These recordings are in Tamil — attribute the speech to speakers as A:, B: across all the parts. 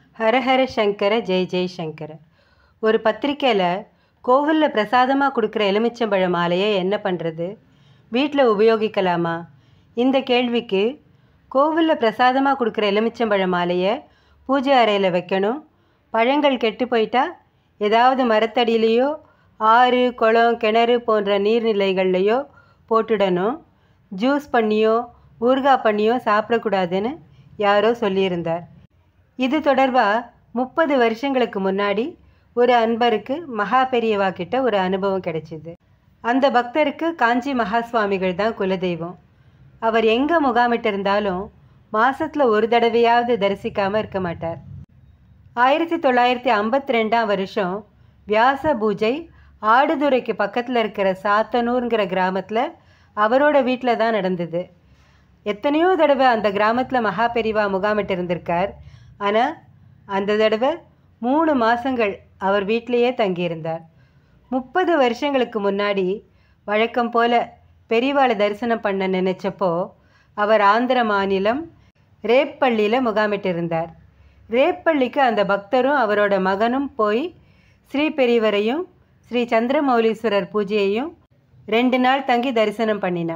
A: ஹரஹர சங்கர ஜெய் ஜெய் சங்கர ஒரு பத்திரிக்கையில் கோவிலில் பிரசாதமாக கொடுக்குற எலுமிச்சம்பழ மாலையை என்ன பண்ணுறது வீட்டில் உபயோகிக்கலாமா இந்த கேள்விக்கு கோவிலில் பிரசாதமாக கொடுக்குற எலுமிச்சம்பழ மாலையை பூஜை அறையில் வைக்கணும் பழங்கள் கெட்டு போயிட்டா ஏதாவது மரத்தடியிலையோ ஆறு குளம் கிணறு போன்ற நீர்நிலைகள்லையோ போட்டுடணும் ஜூஸ் பண்ணியோ ஊறுகாய் பண்ணியோ சாப்பிடக்கூடாதுன்னு யாரோ சொல்லியிருந்தார் இது தொடர்பாக முப்பது வருஷங்களுக்கு முன்னாடி ஒரு அன்பருக்கு மகா பெரியவா கிட்ட ஒரு அனுபவம் கிடைச்சிது அந்த பக்தருக்கு காஞ்சி மகா சுவாமிகள் தான் குலதெய்வம் அவர் எங்கே முகாமிட்டிருந்தாலும் மாசத்தில் ஒரு தடவையாவது தரிசிக்காமல் இருக்க மாட்டார் ஆயிரத்தி தொள்ளாயிரத்தி ஐம்பத்தி ரெண்டாம் வருஷம் வியாச பூஜை ஆடுதுறைக்கு பக்கத்தில் இருக்கிற சாத்தனூருங்கிற கிராமத்தில் அவரோட வீட்டில் தான் நடந்தது எத்தனையோ தடவை அந்த கிராமத்தில் மகா பெரிவா முகாமிட்டு இருந்திருக்கார் ஆனால் அந்த தடவை மூணு மாதங்கள் அவர் வீட்டிலேயே தங்கியிருந்தார் முப்பது வருஷங்களுக்கு முன்னாடி வழக்கம் போல பெரியவாளை தரிசனம் பண்ண நினைச்சப்போ அவர் ஆந்திர மாநிலம் ரேப்பள்ளியில் முகாமிட்டிருந்தார் ரேப்பள்ளிக்கு அந்த பக்தரும் அவரோட மகனும் போய் ஸ்ரீ பெரியவரையும் ஸ்ரீ சந்திரமௌலீஸ்வரர் பூஜையையும் ரெண்டு நாள் தங்கி தரிசனம் பண்ணினா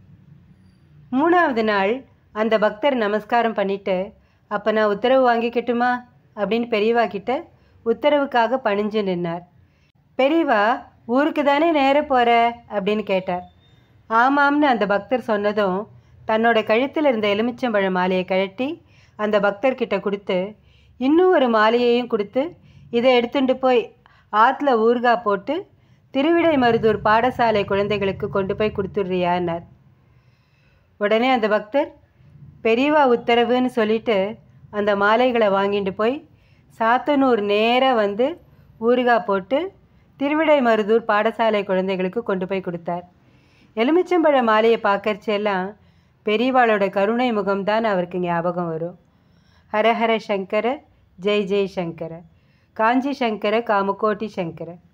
A: மூணாவது நாள் அந்த பக்தர் நமஸ்காரம் பண்ணிட்டு அப்போ நான் உத்தரவு வாங்கிக்கட்டுமா அப்படின்னு பெரியவா கிட்ட உத்தரவுக்காக பணிஞ்சு நின்னார் பெரியவா ஊருக்கு தானே நேர போகிற அப்படின்னு கேட்டார் ஆமாம்னு அந்த பக்தர் சொன்னதும் தன்னோட கழுத்தில் இருந்த எலுமிச்சம்பழ மாலையை கழட்டி அந்த பக்தர்கிட்ட கொடுத்து இன்னும் ஒரு மாலையையும் கொடுத்து இதை எடுத்துட்டு போய் ஆற்றுல ஊறுகாய் போட்டு திருவிடை மருதூர் பாடசாலை குழந்தைகளுக்கு கொண்டு போய் கொடுத்துட்றியான்னார் உடனே அந்த பக்தர் பெரியவா உத்தரவுன்னு சொல்லிட்டு அந்த மாலைகளை வாங்கிட்டு போய் சாத்தனூர் நேராக வந்து ஊறுகாய் போட்டு திருவிடை மருதூர் பாடசாலை குழந்தைகளுக்கு கொண்டு போய் கொடுத்தார் எலுமிச்சம்பழ மாலையை பார்க்கறச்செல்லாம் பெரியவாளோட கருணை முகம்தான் அவருக்கு ஞாபகம் வரும் ஹரஹர சங்கர ஜெய் ஜெய் சங்கர காஞ்சி சங்கர காமகோட்டி சங்கர